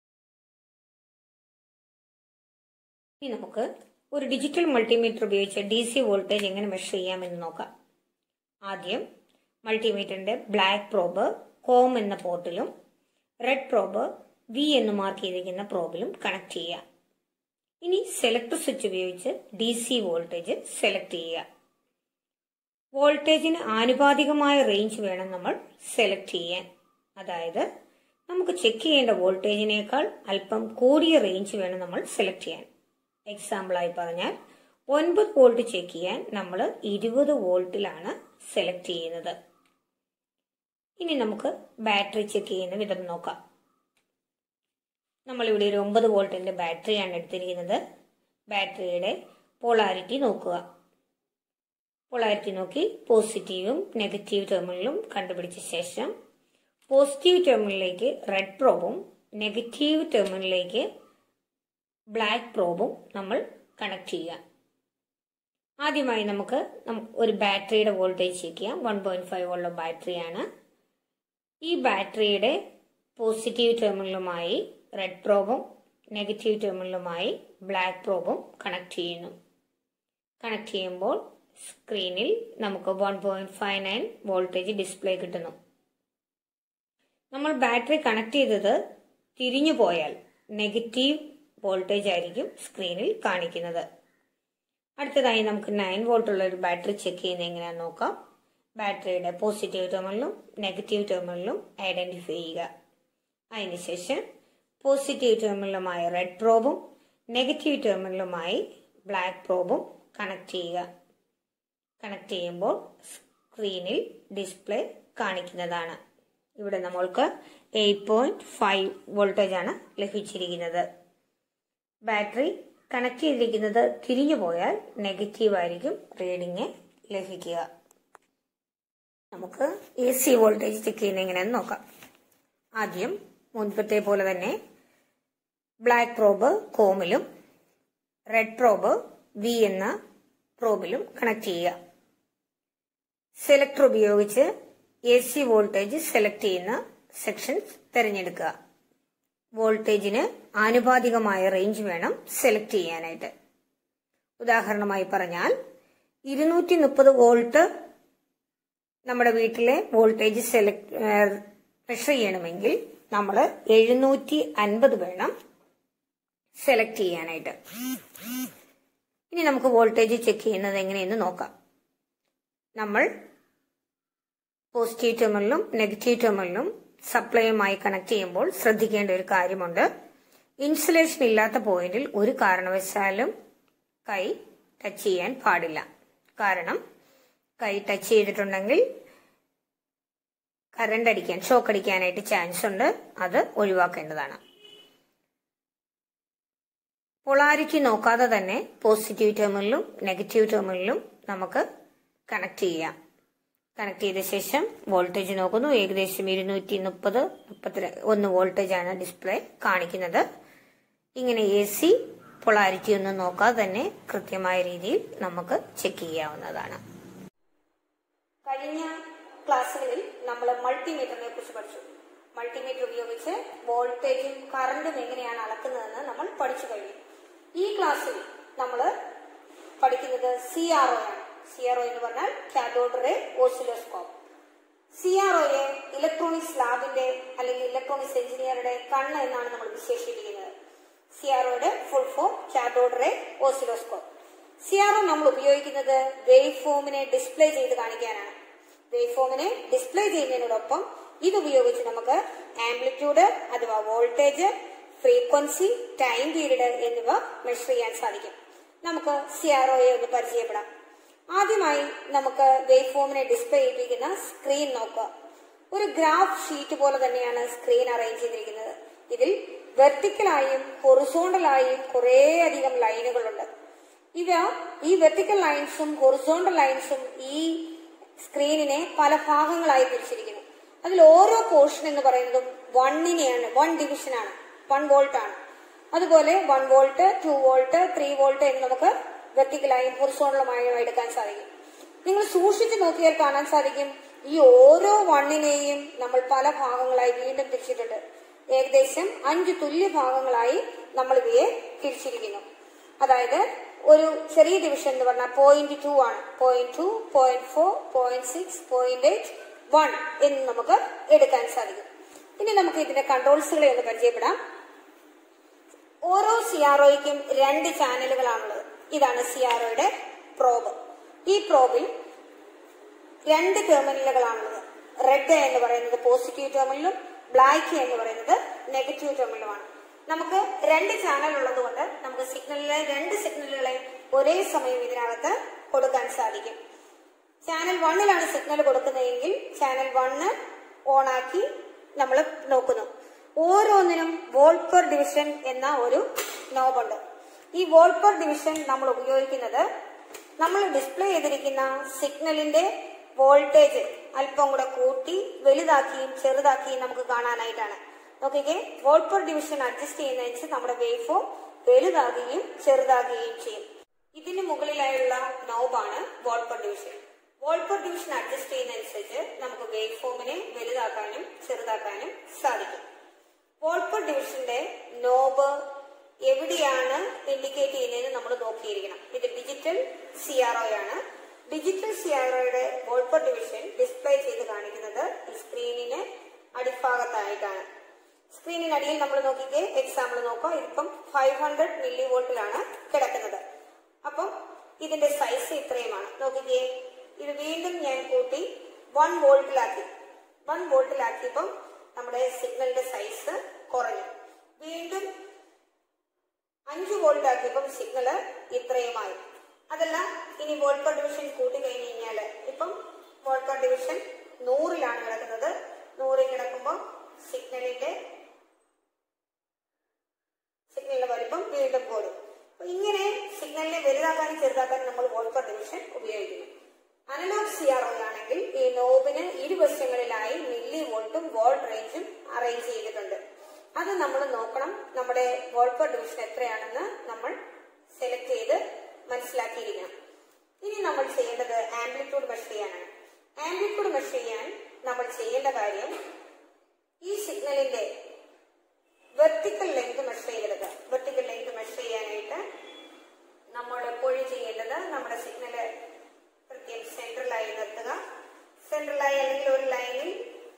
ഇനി നമുക്ക് ഒരു ഡിജിറ്റൽ മൾട്ടിമീറ്റർ ഉപയോഗിച്ച് ഡി സി വോൾട്ടേജ് എങ്ങനെ മെഷർ ചെയ്യാമെന്ന് നോക്കാം ആദ്യം മൾട്ടിമീറ്ററിന്റെ ബ്ലാക്ക് പ്രോബ് കോം എന്ന പോർട്ടിലും റെഡ് പ്രോബ് വി എന്ന് മാർക്ക് ചെയ്തിരിക്കുന്ന പ്രോബിലും കണക്ട് ചെയ്യുക ഇനി സെലക്ടർ സ്വിച്ച് ഉപയോഗിച്ച് ഡി സി വോൾട്ടേജ് സെലക്ട് ചെയ്യുക വോൾട്ടേജിന് ആനുപാതികമായ റേഞ്ച് വേണം നമ്മൾ സെലക്ട് ചെയ്യാൻ അതായത് നമുക്ക് ചെക്ക് ചെയ്യേണ്ട വോൾട്ടേജിനേക്കാൾ അല്പം കൂടിയ റേഞ്ച് വേണം നമ്മൾ സെലക്ട് ചെയ്യാൻ എക്സാമ്പിളായി പറഞ്ഞാൽ ഒൻപത് വോൾട്ട് ചെക്ക് ചെയ്യാൻ നമ്മൾ ഇരുപത് വോൾട്ടിലാണ് സെലക്ട് ചെയ്യുന്നത് ഇനി നമുക്ക് ബാറ്ററി ചെക്ക് ചെയ്യുന്ന വിധം നോക്കാം നമ്മളിവിടെ ഒരു ഒമ്പത് വോൾട്ടിന്റെ ബാറ്ററിയാണ് എടുത്തിരിക്കുന്നത് ബാറ്ററിയുടെ പോളാരിറ്റി നോക്കുക പോളാരിറ്റി നോക്കി പോസിറ്റീവും നെഗറ്റീവ് ടെർമിനലും കണ്ടുപിടിച്ച ശേഷം പോസിറ്റീവ് ടെർമിനലിലേക്ക് റെഡ് പ്രോബും നെഗറ്റീവ് ടെർമിനലിലേക്ക് ബ്ലാക്ക് പ്രോബും നമ്മൾ കണക്ട് ചെയ്യുക ആദ്യമായി നമുക്ക് ഒരു ബാറ്ററിയുടെ വോൾട്ടേജ് ചെക്ക് ചെയ്യാം വൺ പോയിന്റ് ഫൈവ് ഉള്ള ബാറ്ററിയാണ് ഈ ബാറ്ററിയുടെ പോസിറ്റീവ് ടെർമിനലുമായി റെഡ് പ്രോബും നെഗറ്റീവ് ടെർമിനലുമായി ബ്ലാക്ക് പ്രോബും കണക്ട് ചെയ്യുന്നു കണക്ട് ചെയ്യുമ്പോൾ സ്ക്രീനിൽ നമുക്ക് one point five nine voltage display കിട്ടുന്നു നമ്മൾ ബാറ്ററി കണക്ട് ചെയ്തത് തിരിഞ്ഞു പോയാൽ നെഗറ്റീവ് വോൾട്ടേജ് ആയിരിക്കും സ്ക്രീനിൽ കാണിക്കുന്നത് അടുത്തതായി നമുക്ക് നയൻ വോൾട്ട് ഉള്ള ഒരു ബാറ്ററി ചെക്ക് ചെയ്യുന്നത് എങ്ങനെയാണെന്ന് നോക്കാം ബാറ്ററിയുടെ പോസിറ്റീവ് ടെർമിനലും നെഗറ്റീവ് ടെർമിനലും ഐഡന്റിഫൈ ചെയ്യുക അതിനുശേഷം പോസിറ്റീവ് ടെർമിനലുമായി റെഡ് പ്രോബും നെഗറ്റീവ് ടെർമിനലുമായി ബ്ലാക്ക് പ്രോബും കണക്ട് ചെയ്യുക കണക്ട് ചെയ്യുമ്പോൾ സ്ക്രീനിൽ ഡിസ്പ്ലേ കാണിക്കുന്നതാണ് ഇവിടെ നമ്മൾക്ക് എയ്റ്റ് പോയിന്റ് ഫൈവ് വോൾട്ടേജ് ആണ് ലഭിച്ചിരിക്കുന്നത് ബാറ്ററി കണക്ട് ചെയ്തിരിക്കുന്നത് തിരിഞ്ഞു പോയാൽ നെഗറ്റീവ് ആയിരിക്കും റീഡിങ് ലഭിക്കുക നമുക്ക് എ സി വോൾട്ടേജ് ചെക്ക് ചെയ്യുന്ന എങ്ങനെയാന്ന് നോക്കാം ആദ്യം മുൻപത്തെ പോലെ തന്നെ ബ്ലാക്ക് പ്രോബ് കോമിലും റെഡ് പ്രോബ് വി എന്ന പ്രോബിലും കണക്ട് ചെയ്യുക സെലക്ടർ ഉപയോഗിച്ച് എ സി വോൾട്ടേജ് സെലക്ട് ചെയ്യുന്ന സെക്ഷൻസ് തിരഞ്ഞെടുക്കുക വോൾട്ടേജിന് ആനുപാതികമായ റേഞ്ച് വേണം സെലക്ട് ചെയ്യാനായിട്ട് ഉദാഹരണമായി പറഞ്ഞാൽ ഇരുന്നൂറ്റി മുപ്പത് വോൾട്ട് നമ്മുടെ വീട്ടിലെ വോൾട്ടേജ് സെലക്ട് മെഷർ ചെയ്യണമെങ്കിൽ നമ്മൾ എഴുന്നൂറ്റി അൻപത് വേണം സെലക്ട് ചെയ്യാനായിട്ട് ഇനി നമുക്ക് വോൾട്ടേജ് ചെക്ക് ചെയ്യുന്നത് എങ്ങനെയെന്ന് നോക്കാം നമ്മൾ പോസിറ്റീവ് ടെർമിനലും നെഗറ്റീവ് ടെർമിനലും സപ്ലൈയുമായി കണക്ട് ചെയ്യുമ്പോൾ ശ്രദ്ധിക്കേണ്ട ഒരു കാര്യമുണ്ട് ഇൻസുലേഷൻ ഇല്ലാത്ത പോയിന്റിൽ ഒരു കാരണവശാലും കൈ ടച്ച് ചെയ്യാൻ പാടില്ല കാരണം കൈ ടച്ച് ചെയ്തിട്ടുണ്ടെങ്കിൽ കറണ്ട് അടിക്കാൻ ഷോക്ക് അടിക്കാനായിട്ട് ചാൻസ് ഉണ്ട് അത് ഒഴിവാക്കേണ്ടതാണ് പൊളാരിറ്റി നോക്കാതെ തന്നെ പോസിറ്റീവ് ടെർമിനലും നെഗറ്റീവ് ടെർമിനലും നമുക്ക് കണക്ട് ചെയ്യാം കണക്ട് ചെയ്ത ശേഷം വോൾട്ടേജ് നോക്കുന്നു ഏകദേശം ഇരുന്നൂറ്റി മുപ്പത് മുപ്പത്തി ഒന്ന് വോൾട്ടേജ് ആണ് ഡിസ്പ്ലേ കാണിക്കുന്നത് ഇങ്ങനെ എ സി പൊളാരിറ്റി ഒന്നും നോക്കാതെ തന്നെ കൃത്യമായ രീതിയിൽ നമുക്ക് ചെക്ക് ചെയ്യാവുന്നതാണ് കഴിഞ്ഞ ക്ലാസ്സുകളിൽ നമ്മൾ മൾട്ടിമീറ്ററിനെ കുറിച്ച് പഠിച്ചു മൾട്ടിമീറ്റർ ഉപയോഗിച്ച് വോൾട്ടേജും കറണ്ടും എങ്ങനെയാണ് അളക്കുന്നതെന്ന് നമ്മൾ പഠിച്ചു കഴിഞ്ഞു ഈ ക്ലാസ്സിൽ നമ്മൾ പഠിക്കുന്നത് സി ആർ ഒ ആണ് സി ആർ ഒ എന്ന് പറഞ്ഞാൽ cathode ray oscilloscope C R ഒയെ ഇലക്ട്രോണിക്സ് ലാബിന്റെ അല്ലെങ്കിൽ ഇലക്ട്രോണിക്സ് എഞ്ചിനീയറുടെ കണ്ണ് എന്നാണ് നമ്മൾ വിശേഷിപ്പിക്കുന്നത് സി ആർ ഒയുടെ full form cathode ray oscilloscope C R O നമ്മൾ ഉപയോഗിക്കുന്നത് വേവ് ഫോമിനെ ഡിസ്പ്ലേ ചെയ്ത് കാണിക്കാനാണ് വേവ് ഫോമിനെ ഡിസ്പ്ലേ ചെയ്യുന്നതിനോടൊപ്പം ഇത് ഉപയോഗിച്ച് നമുക്ക് ആംപ്ലിറ്റ്യൂഡ് അഥവാ വോൾട്ടേജ് ഫ്രീക്വൻസി ടൈം പീരീഡ് എന്നിവ മെഷർ ചെയ്യാൻ സാധിക്കും നമുക്ക് സി ആർ ഒയെ ഒന്ന് പരിചയപ്പെടാം ആദ്യമായി നമുക്ക് വേവ് ഫോമിനെ ഡിസ്പ്ലേ ചെയ്യിപ്പിക്കുന്ന സ്ക്രീൻ നോക്കുക ഒരു ഗ്രാഫ് ഷീറ്റ് പോലെ തന്നെയാണ് സ്ക്രീൻ അറേഞ്ച് ചെയ്തിരിക്കുന്നത് ഇതിൽ വെർട്ടിക്കലായും ഹൊറിസോണ്ടലായും കുറേയധികം ലൈനുകളുണ്ട് ഇവ ഈ വെർട്ടിക്കൽ ലൈൻസും ഹൊറിസോണ്ടൽ ലൈൻസും ഈ സ്ക്രീനിനെ പല ഭാഗങ്ങളായി തിരിച്ചിരിക്കുന്നു അതിൽ ഓരോ പോർഷൻ എന്ന് പറയുന്നതും വണ്ണിനെയാണ് വൺ ഡിവിഷനാണ് വൺ വോൾട്ട് ആണ് അതുപോലെ one volt two volt three volt എന്ന് നമുക്ക് വെർട്ടിക്കലായും ഹൊറിസോണ്ടലുമായും എടുക്കാൻ സാധിക്കും നിങ്ങൾ സൂക്ഷിച്ചു നോക്കിയാൽ കാണാൻ സാധിക്കും ഈ ഓരോ വണ്ണിനെയും നമ്മൾ പല ഭാഗങ്ങളായി വീണ്ടും തിരിച്ചിട്ടുണ്ട് ഏകദേശം അഞ്ച് തുല്യ ഭാഗങ്ങളായി നമ്മൾ ഇവയെ തിരിച്ചിരിക്കുന്നു അതായത് ഒരു ചെറിയ ഡിവിഷൻ എന്ന് പറഞ്ഞാൽ പോയിന്റ് ടു ആണ് point two point four point six point eight one എന്ന് നമുക്ക് എടുക്കാൻ സാധിക്കും ഇനി നമുക്ക് ഇതിന്റെ കൺട്രോൾസുകളെ ഒന്ന് പരിചയപ്പെടാം ഓരോ സി ആർ ഒയ്ക്കും രണ്ട് ചാനലുകളാണുള്ളത് ഇതാണ് സി ആർ ഒയുടെ പ്രോബ് ഈ പ്രോബിൽ രണ്ട് ടെർമിനലുകളാണുള്ളത് റെഡ് എന്ന് പറയുന്നത് പോസിറ്റീവ് ടെർമിനലും ബ്ലാക്ക് എന്ന് പറയുന്നത് നെഗറ്റീവ് ടെർമിനലുമാണ് നമുക്ക് രണ്ട് ചാനൽ ഉള്ളതുകൊണ്ട് നമുക്ക് സിഗ്നലിലെ രണ്ട് സിഗ്നലുകളെ ഒരേ സമയം ഇതിനകത്ത് കൊടുക്കാൻ സാധിക്കും ചാനൽ വണ്ണിലാണ് സിഗ്നൽ കൊടുക്കുന്നതെങ്കിൽ ചാനൽ വണ്ണ് ഓണാക്കി നമ്മൾ നോക്കുന്നു ഓരോന്നിനും വോൾട്ട് പെർ ഡിവിഷൻ എന്ന ഒരു നോബുണ്ട് ഈ വോൾട്ട് പെർ ഡിവിഷൻ നമ്മൾ ഉപയോഗിക്കുന്നത് നമ്മൾ ഡിസ്പ്ലേ ചെയ്തിരിക്കുന്ന സിഗ്നലിന്റെ വോൾട്ടേജ് അല്പം കൂടെ കൂട്ടി വലുതാക്കിയും ചെറുതാക്കിയും നമുക്ക് കാണാനായിട്ടാണ് നോക്കിക്കേ വോൾട്ട് പെർ ഡിവിഷൻ അഡ്ജസ്റ്റ് ചെയ്യുന്നതനുസരിച്ച് നമ്മുടെ വേവ് ഫോം വലുതാകുകയും ചെറുതാകുകയും ചെയ്യും ഇതിന് മുകളിലായുള്ള നോബാണ് volt per division volt per division adjust ചെയ്യുന്നതനുസരിച്ച് നമുക്ക് വേവ് ഫോമിനെ വലുതാക്കാനും ചെറുതാക്കാനും സാധിക്കും വോൾട്ട് പെർ ഡിവിഷന്റെ നോബ് എവിടെയാണ് ഇൻഡിക്കേറ്റ് ചെയ്യുന്നതെന്ന് നമ്മൾ നോക്കിയിരിക്കണം ഇത് ഡിജിറ്റൽ സി ആർ ഒ ആണ് ഡിജിറ്റൽ സി ആർ ഒയുടെ വോൾട്ട് പെർ ഡിവിഷൻ ഡിസ്പ്ലേ ചെയ്ത് കാണിക്കുന്നത് ഈ സ്ക്രീനിന് അടിഭാഗത്തായിട്ടാണ് സ്ക്രീനിനടിയിൽ നമ്മൾ നോക്കിക്കേ എക്സാമ്പിൾ നോക്കാം ഇതിപ്പം ഫൈവ് ഹൺഡ്രഡ് മില്ലി വോൾട്ടിലാണ് കിടക്കുന്നത് അപ്പം ഇതിന്റെ സൈസ് ഇത്രയുമാണ് നോക്കിക്കേ ഇത് വീണ്ടും ഞാൻ കൂട്ടി വൺ വോൾട്ടിലാക്കി വൺ വോൾട്ടിലാക്കിയപ്പം നമ്മുടെ സിഗ്നലിന്റെ സൈസ് കുറഞ്ഞു വീണ്ടും അഞ്ച് വോൾട്ട് ആക്കിയപ്പം സിഗ്നൽ ഇത്രയുമായി അതല്ല ഇനി വോൾട്ട് പെർ ഡിവിഷൻ കൂട്ടി കഴിഞ്ഞ് കഴിഞ്ഞാൽ ഇപ്പം വോൾട്ട് പെർ ഡിവിഷൻ നൂറിലാണ് കിടക്കുന്നത് നൂറിൽ കിടക്കുമ്പോൾ സിഗ്നലിന്റെ സിഗ്നലിന്റെ വലിപ്പം വീണ്ടും കൂടും അപ്പൊ ഇങ്ങനെ സിഗ്നലിനെ വലുതാക്കാനും ചെറുതാക്കാനും നമ്മൾ വോൾട്ട് പെർ ഡിവിഷൻ ഉപയോഗിക്കുന്നു അനലോഗ് സി ആർ ആണെങ്കിൽ ഈ നോബിന് ഇരുവശങ്ങളിലായി മില്ലി വോൾട്ടും വോൾട്ട് റേഞ്ചും അറേഞ്ച് ചെയ്തിട്ടുണ്ട് അത് നമ്മൾ നോക്കണം നമ്മുടെ വോൾട്ട് പെർ ഡിവിഷൻ എത്രയാണെന്ന് നമ്മൾ സെലക്ട് ചെയ്ത് മനസ്സിലാക്കിയിരിക്കണം ഇനി നമ്മൾ ചെയ്യേണ്ടത് ആംപ്ലിറ്റ്യൂഡ് മെഷർ ചെയ്യാനാണ് ആംപ്ലിറ്റ്യൂഡ് മെഷർ ചെയ്യാൻ നമ്മൾ ചെയ്യേണ്ട കാര്യം ഈ സിഗ്നലിന്റെ വെർട്ടിക്കൽ ലെങ്ത് മെഷർ ചെയ്തെടുക്കുക വെർട്ടിക്കൽ ലെങ്ത് മെഷർ ചെയ്യാനായിട്ട് നമ്മൾ എപ്പോഴും ചെയ്യേണ്ടത് നമ്മുടെ സിഗ്നല് കൃത്യം സെൻട്രലായി നിർത്തുക സെൻട്രലായി അല്ലെങ്കിൽ ഒരു ലൈനിൽ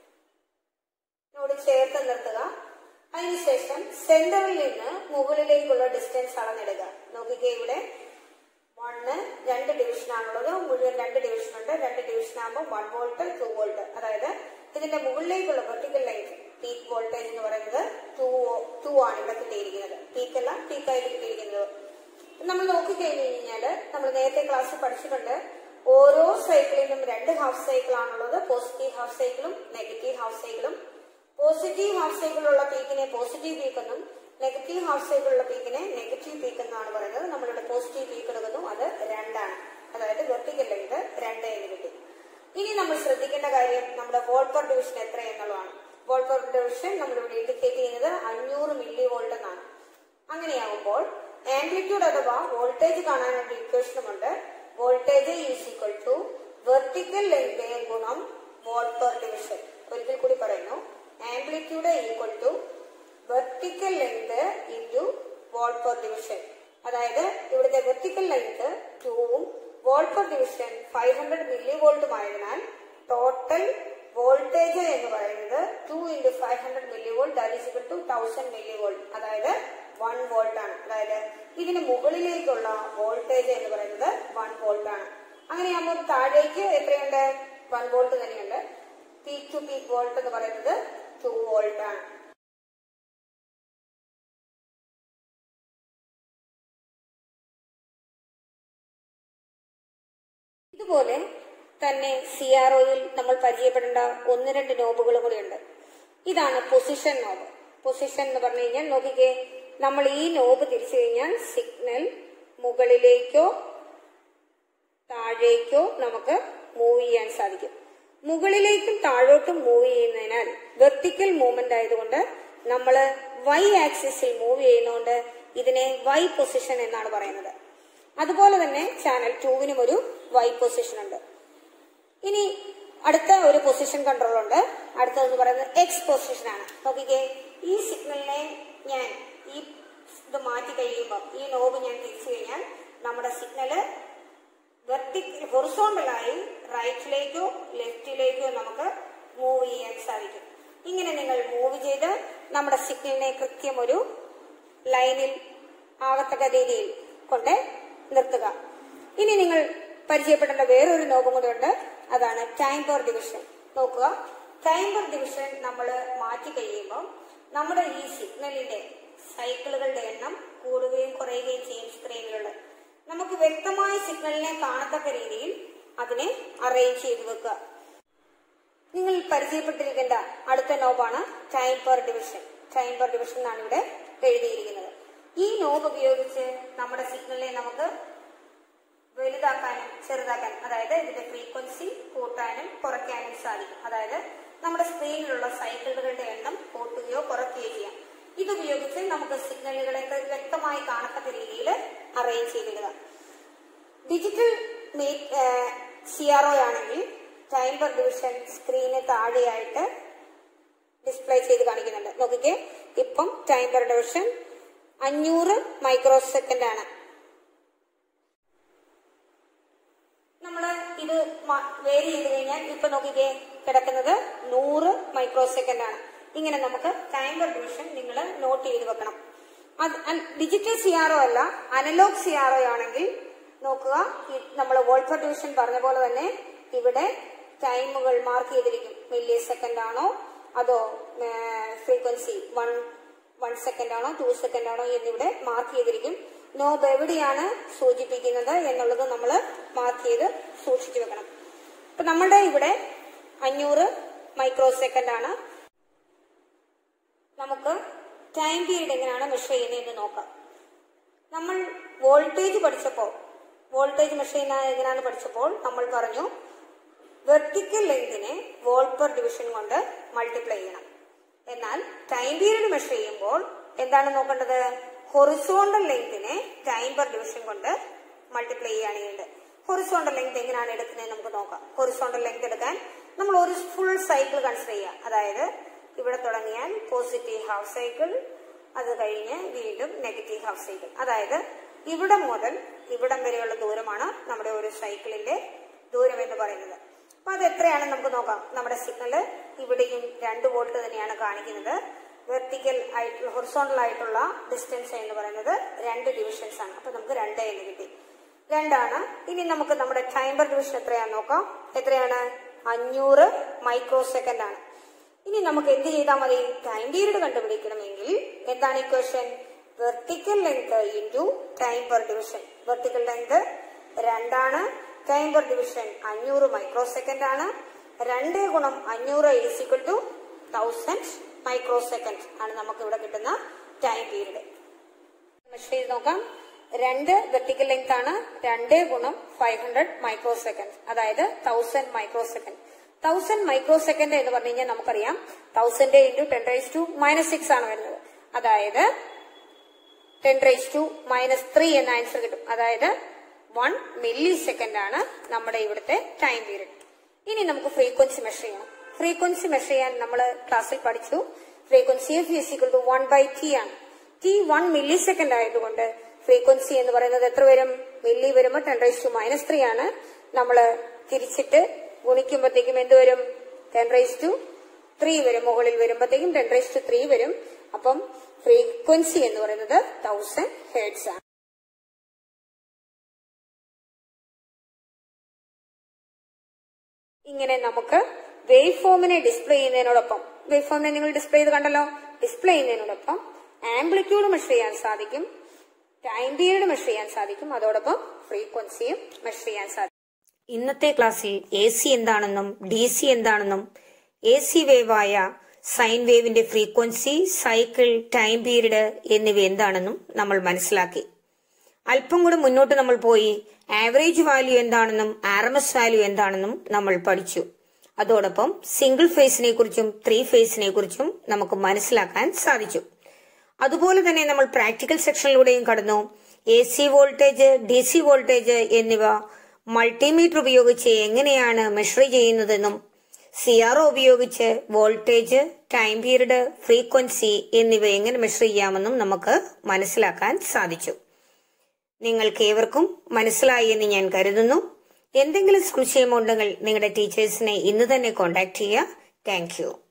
നോട് ചേർത്ത് നിർത്തുക അതിനുശേഷം സെന്ററിൽ നിന്ന് മുകളിലേക്കുള്ള ഡിസ്റ്റൻസ് അളന്നിടുക നോക്കിക്കേ ഇവിടെ വണ്ണ് രണ്ട് ഡിവിഷൻ ആണുള്ളത് മുഴുവൻ രണ്ട് ഡിവിഷൻ ഉണ്ട് രണ്ട് ഡിവിഷൻ ആകുമ്പോൾ വൺ വോൾട്ട് ടു വോൾട്ട് അതായത് ഇതിന്റെ മുകളിലേക്കുള്ള വെർട്ടിക്കൽ ലൈറ്റ് പീക്ക് വോൾട്ടേജ് എന്ന് പറയുന്നത് ടു ടു ആണ് ഇവിടെ കിട്ടിയിരിക്കുന്നത് പീക്ക് അല്ല പീക്കായിട്ട് കിട്ടിയിരിക്കുന്നത് നമ്മൾ നോക്കിക്കഴിഞ്ഞ് കഴിഞ്ഞാല് നമ്മൾ നേരത്തെ ക്ലാസ്സിൽ പഠിച്ചിട്ടുണ്ട് ഓരോ സൈക്കിളിനും രണ്ട് ഹാഫ് സൈക്കിൾ ആണുള്ളത് പോസിറ്റീവ് ഹാഫ് സൈക്കിളും നെഗറ്റീവ് ഹാഫ് സൈക്കിളും പോസിറ്റീവ് ഹാഫ് സൈക്കിളുള്ള പീക്കിനെ പോസിറ്റീവ് പീക്ക് എന്നും നെഗറ്റീവ് ഹാഫ് സൈക്കിളുള്ള പീക്കിനെ നെഗറ്റീവ് പീക്ക് എന്നാണ് പറയുന്നത് നമ്മളിവിടെ പോസിറ്റീവ് പീക്ക് എടുക്കുന്നു അത് രണ്ടാണ് അതായത് വെർട്ടിക്കൽ ലെങ്ത് രണ്ട് എന്ന് കിട്ടി ഇനി നമ്മൾ ശ്രദ്ധിക്കേണ്ട കാര്യം നമ്മുടെ വോൾട്ട് പെർ ഡിവിഷൻ എത്ര എന്നുള്ളതാണ് വോൾട്ട് പെർ ഡിവിഷൻ നമ്മളിവിടെ ഇൻഡിക്കേറ്റ് ചെയ്യുന്നത് അഞ്ഞൂറ് മില്ലി വോൾട്ട് എന്നാണ് അങ്ങനെയാകുമ്പോൾ ആംപ്ലിറ്റ്യൂഡ് അഥവാ വോൾട്ടേജ് കാണാനുള്ള ഇക്വേഷനുമുണ്ട് voltage is equal to vertical length ഗുണം വോൾട്ട് പെർ ഡിവിഷൻ ഒരിക്കൽ കൂടി പറയുന്നു amplitude equal to vertical length into volt per division അതായത് ഇവിടുത്തെ വെർട്ടിക്കൽ ലെങ്ത് ടൂവും volt per division five hundred milli വോൾട്ടും ആയതിനാൽ ടോട്ടൽ വോൾട്ടേജ് എന്ന് പറയുന്നത് two into five hundred milli volt that is equal to thousand milli volt അതായത് one volt ആണ് അതായത് ഇതിന് മുകളിലേക്കുള്ള വോൾട്ടേജ് എന്ന് പറയുന്നത് വൺ വോൾട്ട് ആണ് അങ്ങനെയാകുമ്പോൾ താഴേക്ക് എത്രയുണ്ട് വൺ വോൾട്ട് തന്നെയുണ്ട് പീക്ക് ടു പീക്ക് വോൾട്ട് എന്ന് പറയുന്നത് ടു വോൾട്ട് ആണ് ഇതുപോലെ തന്നെ സി ആർ ഒയിൽ നമ്മൾ പരിചയപ്പെടേണ്ട ഒന്ന് രണ്ട് നോബുകളും കൂടി ഉണ്ട് ഇതാണ് പൊസിഷൻ നോബ് പൊസിഷൻ എന്ന് പറഞ്ഞു കഴിഞ്ഞാൽ നോക്കിക്കേ നമ്മൾ ഈ നോബ് തിരിച്ചു കഴിഞ്ഞാൽ സിഗ്നൽ മുകളിലേക്കോ താഴേക്കോ നമുക്ക് മൂവ് ചെയ്യാൻ സാധിക്കും മുകളിലേക്കും താഴോട്ടും മൂവ് ചെയ്യുന്നതിനാൽ വെർട്ടിക്കൽ മൂവ്മെന്റ് ആയതുകൊണ്ട് നമ്മൾ വൈ ആക്സിസിൽ മൂവ് ചെയ്യുന്നതുകൊണ്ട് ഇതിനെ വൈ പൊസിഷൻ എന്നാണ് പറയുന്നത് അതുപോലെ തന്നെ ചാനൽ ടൂവിനും ഒരു വൈ പൊസിഷൻ ഉണ്ട് ഇനി അടുത്ത ഒരു പൊസിഷൻ കൺട്രോൾ ഉണ്ട് അടുത്തതെന്ന് പറയുന്നത് എക്സ് പൊസിഷൻ ആണ് നോക്കിക്കേ ഈ സിഗ്നലിനെ ഞാൻ ഈ ഇത് മാറ്റി കഴിയുമ്പോൾ ഈ നോബ് ഞാൻ തിരിച്ചു കഴിഞ്ഞാൽ നമ്മുടെ സിഗ്നല് വെർട്ടിക്കൽ ഹൊറിസോണ്ടലായി റൈറ്റിലേക്കോ ലെഫ്റ്റിലേക്കോ നമുക്ക് മൂവ് ചെയ്യാൻ സാധിക്കും ഇങ്ങനെ നിങ്ങൾ മൂവ് ചെയ്ത് നമ്മുടെ സിഗ്നലിനെ കൃത്യം ഒരു ലൈനിൽ ആകത്തക്ക രീതിയിൽ കൊണ്ട് നിർത്തുക ഇനി നിങ്ങൾ പരിചയപ്പെടേണ്ട വേറൊരു നോബും കൂടെ ഉണ്ട് അതാണ് ടൈം പെർ ഡിവിഷൻ നോക്കുക ടൈം പെർ ഡിവിഷൻ നമ്മൾ മാറ്റി കഴിയുമ്പോൾ നമ്മുടെ ഈ സിഗ്നലിന്റെ സൈക്കിളുകളുടെ എണ്ണം കൂടുകയും കുറയുകയും ചെയ്യും സ്ക്രീനിലുള്ള നമുക്ക് വ്യക്തമായ സിഗ്നലിനെ കാണത്തക്ക രീതിയിൽ അതിനെ അറേഞ്ച് ചെയ്ത് വെക്കുക നിങ്ങൾ പരിചയപ്പെട്ടിരിക്കേണ്ട അടുത്ത നോബാണ് time per division time per division എന്നാണ് ഇവിടെ എഴുതിയിരിക്കുന്നത് ഈ നോബ് ഉപയോഗിച്ച് നമ്മുടെ സിഗ്നലിനെ നമുക്ക് വലുതാക്കാനും ചെറുതാക്കാനും അതായത് ഇതിന്റെ ഫ്രീക്വൻസി കൂട്ടാനും കുറയ്ക്കാനും സാധിക്കും അതായത് നമ്മുടെ സ്ക്രീനിലുള്ള സൈക്കിളുകളുടെ എണ്ണം കൂട്ടുകയോ കുറയ്ക്കുകയോ ചെയ്യാം ഇതുപയോഗിച്ച് നമുക്ക് സിഗ്നലുകളെ വ്യക്തമായി കാണത്തക്ക രീതിയിൽ അറേഞ്ച് ചെയ്തിടുക ഡിജിറ്റൽ സി ആർ ഒ ആണെങ്കിൽ ടൈം പെർ ഡിവിഷൻ സ്ക്രീന് താഴെയായിട്ട് ഡിസ്പ്ലേ ചെയ്ത് കാണിക്കുന്നുണ്ട് നോക്കിക്കേ ഇപ്പം ടൈം പെർ ഡിവിഷൻ അഞ്ഞൂറ് മൈക്രോ സെക്കൻഡ് ആണ് നമ്മൾ ഇത് വേരി ചെയ്ത് കഴിഞ്ഞാൽ ഇപ്പൊ നോക്കിക്കേ കിടക്കുന്നത് നൂറ് മൈക്രോ സെക്കൻഡ് ആണ് ഇങ്ങനെ നമുക്ക് ടൈം പെർ ഡിവിഷൻ നിങ്ങൾ നോട്ട് ചെയ്ത് വെക്കണം അത് ഡിജിറ്റൽ സി ആർ ഒ അല്ല അനലോഗ് സി ആർ ഒ ആണെങ്കിൽ നോക്കുക നമ്മൾ വോൾട്ട് പെർ ഡിവിഷൻ പറഞ്ഞ പോലെ തന്നെ ഇവിടെ ടൈമുകൾ മാർക്ക് ചെയ്തിരിക്കും മില്ലി സെക്കൻഡ് ആണോ അതോ ഫ്രീക്വൻസി വൺ വൺ സെക്കൻഡ് ആണോ ടു സെക്കൻഡ് ആണോ എന്നിവിടെ മാർക്ക് ചെയ്തിരിക്കും നോബ് എവിടെയാണ് സൂചിപ്പിക്കുന്നത് എന്നുള്ളത് നമ്മൾ മാർക്ക് ചെയ്ത് സൂക്ഷിച്ചു വെക്കണം ഇപ്പൊ നമ്മുടെ ഇവിടെ അഞ്ഞൂറ് മൈക്രോ സെക്കൻഡ് ആണ് നമുക്ക് ടൈം പീരീഡ് എങ്ങനെയാണ് മെഷർ ചെയ്യുന്നതെന്ന് നോക്കാം നമ്മൾ വോൾട്ടേജ് പഠിച്ചപ്പോൾ വോൾട്ടേജ് മെഷർ ചെയ്യുന്ന എങ്ങനെയാണ് പഠിച്ചപ്പോൾ നമ്മൾ പറഞ്ഞു വെർട്ടിക്കൽ ലെങ്തിനെ വോൾട്ട് പെർ ഡിവിഷൻ കൊണ്ട് മൾട്ടിപ്ലൈ ചെയ്യണം എന്നാൽ ടൈം പീരീഡ് മെഷർ ചെയ്യുമ്പോൾ എന്താണ് നോക്കേണ്ടത് ഹൊറിസോണ്ടൽ ലെങ്തിനെ ടൈം പെർ ഡിവിഷൻ കൊണ്ട് മൾട്ടിപ്ലൈ ചെയ്യാണ് ചെയ്യേണ്ടത് ഹൊറിസോണ്ടൽ ലെങ്ത് എങ്ങനെയാണ് എടുക്കുന്നത് നമുക്ക് നോക്കാം ഹൊറിസോണ്ടൽ ലെങ്ത് എടുക്കാൻ നമ്മൾ ഒരു ഫുൾ സൈക്കിൾ കൺസിഡർ ചെയ്യുക അതായത് ഇവിടെ തുടങ്ങിയാൽ പോസിറ്റീവ് ഹാഫ് സൈക്കിൾ അത് കഴിഞ്ഞ് വീണ്ടും നെഗറ്റീവ് ഹാഫ് സൈക്കിൾ അതായത് ഇവിടം മുതൽ ഇവിടം വരെയുള്ള ദൂരമാണ് നമ്മുടെ ഒരു സൈക്കിളിന്റെ ദൂരം എന്ന് പറയുന്നത് അപ്പൊ അത് എത്രയാണെന്ന് നമുക്ക് നോക്കാം നമ്മുടെ സിഗ്നല് ഇവിടെയും രണ്ട് വോൾട്ട് തന്നെയാണ് കാണിക്കുന്നത് വെർട്ടിക്കൽ ആയിട്ടുള്ള ഹൊറിസോണ്ടൽ ആയിട്ടുള്ള ഡിസ്റ്റൻസ് എന്ന് പറയുന്നത് രണ്ട് ഡിവിഷൻസ് ആണ് അപ്പൊ നമുക്ക് രണ്ട് എന്ന് കിട്ടി രണ്ടാണ് ഇനി നമുക്ക് നമ്മുടെ ടൈമർ ഡിവിഷൻ എത്രയാണെന്ന് നോക്കാം എത്രയാണ് അഞ്ഞൂറ് മൈക്രോ സെക്കൻഡ് ആണ് ഇനി നമുക്ക് എന്ത് ചെയ്താൽ മതി ടൈം പീരീഡ് കണ്ടുപിടിക്കണമെങ്കിൽ എന്താണ് equation vertical length into time per division vertical length രണ്ടാണ് ടൈം പെർ ഡിവിഷൻ അഞ്ഞൂറ് മൈക്രോ സെക്കൻഡ് ആണ് രണ്ട് ഗുണം അഞ്ഞൂറ് is equal to thousand micro second ആണ് നമുക്ക് ഇവിടെ കിട്ടുന്ന ടൈം പീരീഡ് മെഷർ ചെയ്ത് നോക്കാം രണ്ട് വെർട്ടിക്കൽ ലെങ്ത് ആണ് രണ്ട് ഗുണം ഫൈവ് ഹൺഡ്രഡ് മൈക്രോ സെക്കൻഡ് അതായത് thousand micro microsecond thousand micro microsecond എന്ന് പറഞ്ഞു കഴിഞ്ഞാൽ നമുക്കറിയാം thousand into ten raise to minus six ആണ് വരുന്നത് അതായത് ten raise to minus three എന്ന ആൻസർ കിട്ടും അതായത് വൺ മില്ലി സെക്കൻഡ് ആണ് നമ്മുടെ ഇവിടുത്തെ ടൈം പീരീഡ് ഇനി നമുക്ക് ഫ്രീക്വൻസി മെഷർ ചെയ്യണം ഫ്രീക്വൻസി മെഷർ ചെയ്യാൻ നമ്മൾ ക്ലാസ്സിൽ പഠിച്ചു frequency F equal to one by T ആണ് ടി വൺ മില്ലി സെക്കൻഡ് ആയതുകൊണ്ട് ഫ്രീക്വൻസി എന്ന് പറയുന്നത് എത്ര വരും മില്ലി വരുമ്പോൾ ten raise to minus three ആണ് നമ്മൾ തിരിച്ചിട്ട് ഗുണിക്കുമ്പോഴത്തേക്കും എന്ത് വരും ടെൻ റൈസ് ടു ത്രീ വരും മുകളിൽ വരുമ്പോഴത്തേക്കും ടെൻ റൈസ് ടു ത്രീ വരും അപ്പം ഫ്രീക്വൻസി എന്ന് പറയുന്നത് തൗസൻഡ് ഹേർട്സ് ആണ് ഇങ്ങനെ നമുക്ക് വേവ് ഫോമിനെ ഡിസ്പ്ലേ ചെയ്യുന്നതിനോടൊപ്പം വേവ് ഫോമിനെ നിങ്ങൾ ഡിസ്പ്ലേ ചെയ്ത് കണ്ടല്ലോ ഡിസ്പ്ലേ ചെയ്യുന്നതിനോടൊപ്പം ആംപ്ലിറ്റ്യൂഡ് മെഷർ ചെയ്യാൻ സാധിക്കും ടൈം പീരീഡ് മെഷർ ചെയ്യാൻ സാധിക്കും അതോടൊപ്പം ഫ്രീക്വൻസിയും മെഷർ ചെയ്യാൻ സാധിക്കും ഇന്നത്തെ ക്ലാസ്സിൽ എ സി എന്താണെന്നും ഡി സി എന്താണെന്നും എ സി വേവായ സൈൻ വേവിന്റെ ഫ്രീക്വൻസി സൈക്കിൾ ടൈം പീരീഡ് എന്നിവ എന്താണെന്നും നമ്മൾ മനസ്സിലാക്കി അല്പം കൂടെ മുന്നോട്ട് നമ്മൾ പോയി ആവറേജ് വാല്യൂ എന്താണെന്നും ആർ എം എസ് വാല്യൂ എന്താണെന്നും നമ്മൾ പഠിച്ചു അതോടൊപ്പം സിംഗിൾ ഫേസിനെ കുറിച്ചും ത്രീ ഫേസിനെ കുറിച്ചും നമുക്ക് മനസ്സിലാക്കാൻ സാധിച്ചു അതുപോലെ തന്നെ നമ്മൾ പ്രാക്ടിക്കൽ സെക്ഷനിലൂടെയും കടന്നു A C voltage D C voltage എന്നിവ മൾട്ടിമീറ്റർ ഉപയോഗിച്ച് എങ്ങനെയാണ് മെഷർ ചെയ്യുന്നതെന്നും സി ആർ ഒ ഉപയോഗിച്ച് വോൾട്ടേജ് ടൈം പീരീഡ് ഫ്രീക്വൻസി എന്നിവ എങ്ങനെ മെഷർ ചെയ്യാമെന്നും നമുക്ക് മനസ്സിലാക്കാൻ സാധിച്ചു നിങ്ങൾക്ക് ഏവർക്കും മനസ്സിലായി എന്ന് ഞാൻ കരുതുന്നു എന്തെങ്കിലും സംശയമുണ്ടെങ്കിൽ നിങ്ങളുടെ ടീച്ചേഴ്സിനെ ഇന്ന് തന്നെ കോൺടാക്ട് ചെയ്യുക താങ്ക്